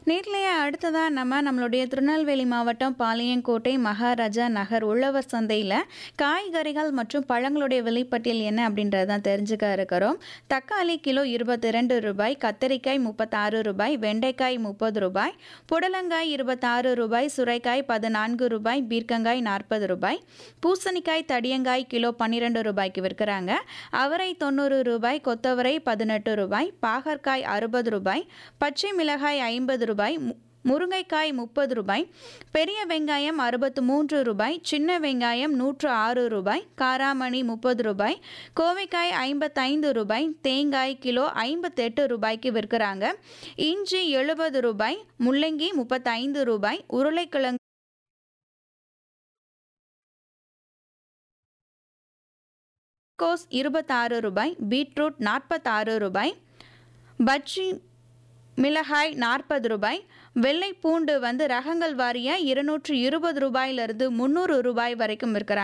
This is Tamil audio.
நேர்லயே அடுத்ததா நம்ம நம்மளுடைய திருநெல்வேலி மாவட்டம் பாளையங்கோட்டை மகாராஜா நகர் உழவர் சந்தையில் காய்கறிகள் மற்றும் பழங்களுடைய விலைப்பட்டியல் என்ன அப்படின்றத தான் தெரிஞ்சுக்க இருக்கிறோம் தக்காளி கிலோ இருபத்தி ரெண்டு ரூபாய் கத்தரிக்காய் முப்பத்தாறு ரூபாய் வெண்டைக்காய் முப்பது ரூபாய் புடலங்காய் இருபத்தாறு ரூபாய் சுரைக்காய் பதினான்கு ரூபாய் பீர்க்கங்காய் நாற்பது ரூபாய் பூசணிக்காய் தடியங்காய் கிலோ பன்னிரெண்டு ரூபாய்க்கு விற்கிறாங்க அவரை தொண்ணூறு ரூபாய் கொத்தவரை பதினெட்டு ரூபாய் பாகற்காய் அறுபது ரூபாய் பச்சை மிளகாய் ஐம்பது ரூபாய் மு- முருங்கைக்காய் முப்பது ரூபாய் பெரிய வெங்காயம் அறுபத்து மூன்று ரூபாய் சின்ன வெங்காயம் நூற்று ஆறு ரூபாய் காராமணி முப்பது ரூபாய் கோவைக்காய் ஐம்பத்தைந்து ரூபாய் தேங்காய் கிலோ ஐம்பத்தெட்டு ரூபாய்க்கு விற்கிறாங்க இஞ்சி எழுபது ரூபாய் முள்ளங்கி முப்பத்தைந்து ரூபாய் உருளைக்கிழங்கு கோஸ் இருபத்தாறு ரூபாய் பீட்ரூட் நாற்பத்தாறு ரூபாய் பஜ்ஜி மிளகாய் நாற்பது ரூபாய் வெள்ளை பூண்டு வந்து ரகங்கள் வாரியாக இருநூற்று இருபது ரூபாயிலிருந்து முந்நூறு ரூபாய் வரைக்கும் விற்கிறாங்க